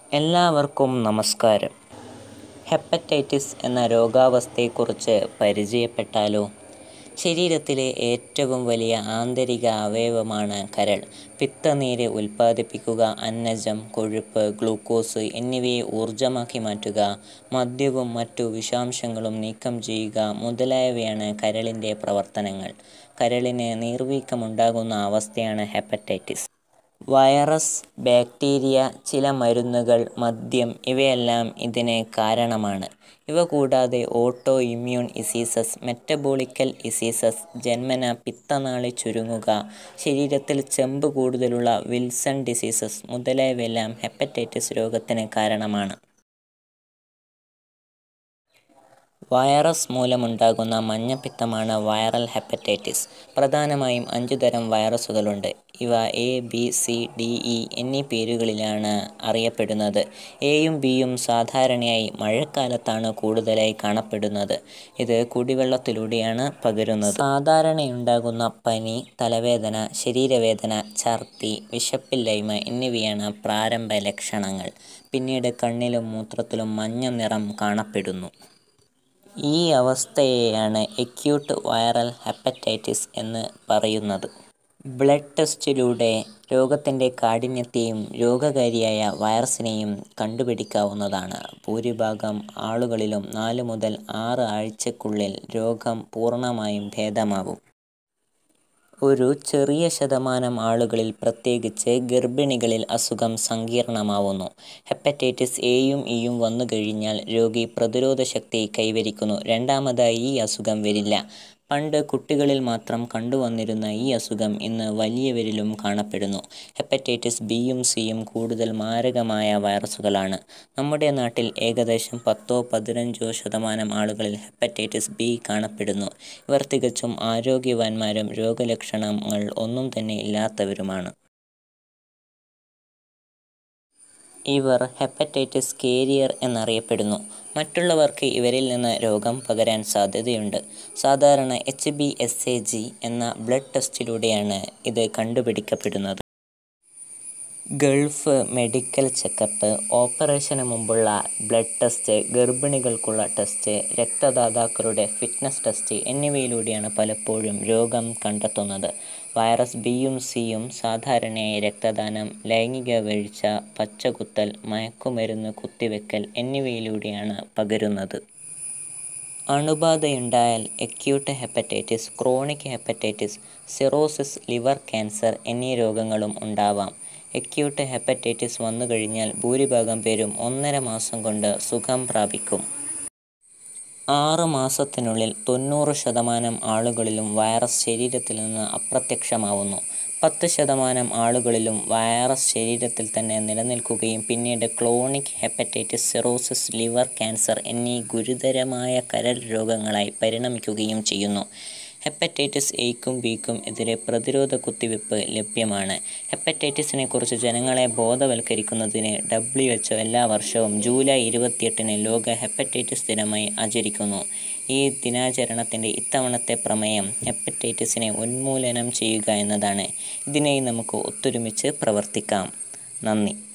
എല്ലാവർക്കും നമസ്കാരം ഹെപ്പറ്റൈറ്റിസ് എന്ന രോഗാവസ്ഥയെക്കുറിച്ച് പരിചയപ്പെട്ടാലോ ശരീരത്തിലെ ഏറ്റവും വലിയ ആന്തരിക അവയവമാണ് കരൾ പിത്തനീര് ഉൽപ്പാദിപ്പിക്കുക അന്നജം കൊഴുപ്പ് ഗ്ലൂക്കോസ് എന്നിവയെ ഊർജ്ജമാക്കി മാറ്റുക മദ്യവും മറ്റു വിഷാംശങ്ങളും നീക്കം ചെയ്യുക മുതലായവയാണ് കരളിൻ്റെ പ്രവർത്തനങ്ങൾ കരളിന് നീർവീക്കമുണ്ടാകുന്ന അവസ്ഥയാണ് ഹെപ്പറ്റൈറ്റിസ് വൈറസ് ബാക്ടീരിയ ചില മരുന്നുകൾ മദ്യം ഇവയെല്ലാം ഇതിന് കാരണമാണ് ഇവ കൂടാതെ auto immune diseases metabolical diseases ജന്മനാ പിത്തനാളി ചുരുങ്ങുക ശരീരത്തിൽ ചെമ്പ് കൂടുതലുള്ള വിൽസൺ ഡിസീസസ് മുതലായവയെല്ലാം ഹെപ്പറ്റൈറ്റിസ് രോഗത്തിന് കാരണമാണ് വൈറസ് മൂലമുണ്ടാകുന്ന മഞ്ഞപ്പിത്തമാണ് വൈറൽ ഹെപ്പറ്റൈറ്റിസ് പ്രധാനമായും അഞ്ചു തരം വൈറസുകളുണ്ട് ഇവ A B C D E എന്നീ പേരുകളിലാണ് അറിയപ്പെടുന്നത് എയും ബിയും സാധാരണയായി മഴക്കാലത്താണ് കൂടുതലായി കാണപ്പെടുന്നത് ഇത് കുടിവെള്ളത്തിലൂടെയാണ് പകരുന്നത് സാധാരണയുണ്ടാകുന്ന പനി തലവേദന ശരീരവേദന ഛർദി വിശപ്പില്ലായ്മ എന്നിവയാണ് പ്രാരംഭ ലക്ഷണങ്ങൾ പിന്നീട് കണ്ണിലും മൂത്രത്തിലും മഞ്ഞ നിറം കാണപ്പെടുന്നു ഈ അവസ്ഥയെയാണ് എക്യൂട്ട് വൈറൽ ഹെപ്പറ്റൈറ്റിസ് എന്ന് പറയുന്നത് ബ്ലഡ് ടെസ്റ്റിലൂടെ രോഗത്തിൻ്റെ കാഠിന്യത്തെയും രോഗകാരിയായ വൈറസിനെയും കണ്ടുപിടിക്കാവുന്നതാണ് ഭൂരിഭാഗം ആളുകളിലും നാല് മുതൽ ആറ് ആഴ്ചയ്ക്കുള്ളിൽ രോഗം പൂർണ്ണമായും ഭേദമാവും ഒരു ചെറിയ ശതമാനം ആളുകളിൽ പ്രത്യേകിച്ച് ഗർഭിണികളിൽ അസുഖം സങ്കീർണമാവുന്നു ഹെപ്പറ്റൈറ്റിസ് എയും ഇയും വന്നുകഴിഞ്ഞാൽ രോഗി പ്രതിരോധശക്തി കൈവരിക്കുന്നു രണ്ടാമതായി ഈ അസുഖം വരില്ല പണ്ട് കുട്ടികളിൽ മാത്രം കണ്ടുവന്നിരുന്ന ഈ അസുഖം ഇന്ന് വലിയവരിലും കാണപ്പെടുന്നു ഹെപ്പറ്റൈറ്റിസ് ബിയും സിയും കൂടുതൽ മാരകമായ വൈറസുകളാണ് നമ്മുടെ നാട്ടിൽ ഏകദേശം പത്തോ പതിനഞ്ചോ ശതമാനം ആളുകളിൽ ഹെപ്പറ്റൈറ്റിസ് ബി കാണപ്പെടുന്നു ഇവർ തികച്ചും ആരോഗ്യവാന്മാരും രോഗലക്ഷണങ്ങൾ ഒന്നും തന്നെ ഇല്ലാത്തവരുമാണ് ഇവർ ഹെപ്പറ്റൈറ്റിസ് കേരിയർ എന്നറിയപ്പെടുന്നു മറ്റുള്ളവർക്ക് ഇവരിൽ നിന്ന് രോഗം പകരാൻ സാധ്യതയുണ്ട് സാധാരണ H B S A G എന്ന ബ്ലഡ് ടെസ്റ്റിലൂടെയാണ് ഇത് കണ്ടുപിടിക്കപ്പെടുന്നത് ഗൾഫ് മെഡിക്കൽ ചെക്കപ്പ് ഓപ്പറേഷന് മുമ്പുള്ള ബ്ലഡ് ടെസ്റ്റ് ഗർഭിണികൾക്കുള്ള ടെസ്റ്റ് രക്തദാതാക്കളുടെ ഫിറ്റ്നസ് ടെസ്റ്റ് എന്നിവയിലൂടെയാണ് പലപ്പോഴും രോഗം കണ്ടെത്തുന്നത് വൈറസ് ബിയും സിയും സാധാരണയായി രക്തദാനം ലൈംഗിക വീഴ്ച പച്ചകുത്തൽ മയക്കുമരുന്ന് കുത്തിവെക്കൽ എന്നിവയിലൂടെയാണ് പകരുന്നത് അണുബാധയുണ്ടായാൽ acute hepatitis chronic hepatitis cirrhosis liver cancer എന്നീ രോഗങ്ങളും ഉണ്ടാവാം എക്യൂട്ട് ഹെപ്പറ്റൈറ്റിസ് വന്നുകഴിഞ്ഞാൽ ഭൂരിഭാഗം പേരും ഒന്നര മാസം കൊണ്ട് സുഖം പ്രാപിക്കും ആറ് മാസത്തിനുള്ളിൽ തൊണ്ണൂറ് ശതമാനം ആളുകളിലും വൈറസ് ശരീരത്തിൽ നിന്ന് അപ്രത്യക്ഷമാവുന്നു പത്ത് ശതമാനം ആളുകളിലും വൈറസ് ശരീരത്തിൽ തന്നെ നിലനിൽക്കുകയും പിന്നീട് chronic hepatitis cirrhosis liver cancer എന്നീ ഗുരുതരമായ കരൾ രോഗങ്ങളായി പരിണമിക്കുകയും ചെയ്യുന്നു ഹെപ്പറ്റൈറ്റിസ് എയ്ക്കും ബിക്കും എതിരെ പ്രതിരോധ കുത്തിവയ്പ്പ് ലഭ്യമാണ് ഹെപ്പറ്റൈറ്റിസിനെ കുറിച്ച് ജനങ്ങളെ ബോധവൽക്കരിക്കുന്നതിന് ഡബ്ല്യു എച്ച് എല്ലാ വർഷവും ജൂലൈ ഇരുപത്തിയെട്ടിന് ലോക ഹെപ്പറ്റൈറ്റിസ് ദിനമായി ആചരിക്കുന്നു ഈ ദിനാചരണത്തിൻ്റെ ഇത്തവണത്തെ പ്രമേയം ഹെപ്പറ്റൈറ്റിസിനെ ഉന്മൂലനം ചെയ്യുക എന്നതാണ് ഇതിനായി നമുക്ക് ഒത്തൊരുമിച്ച് പ്രവർത്തിക്കാം നന്ദി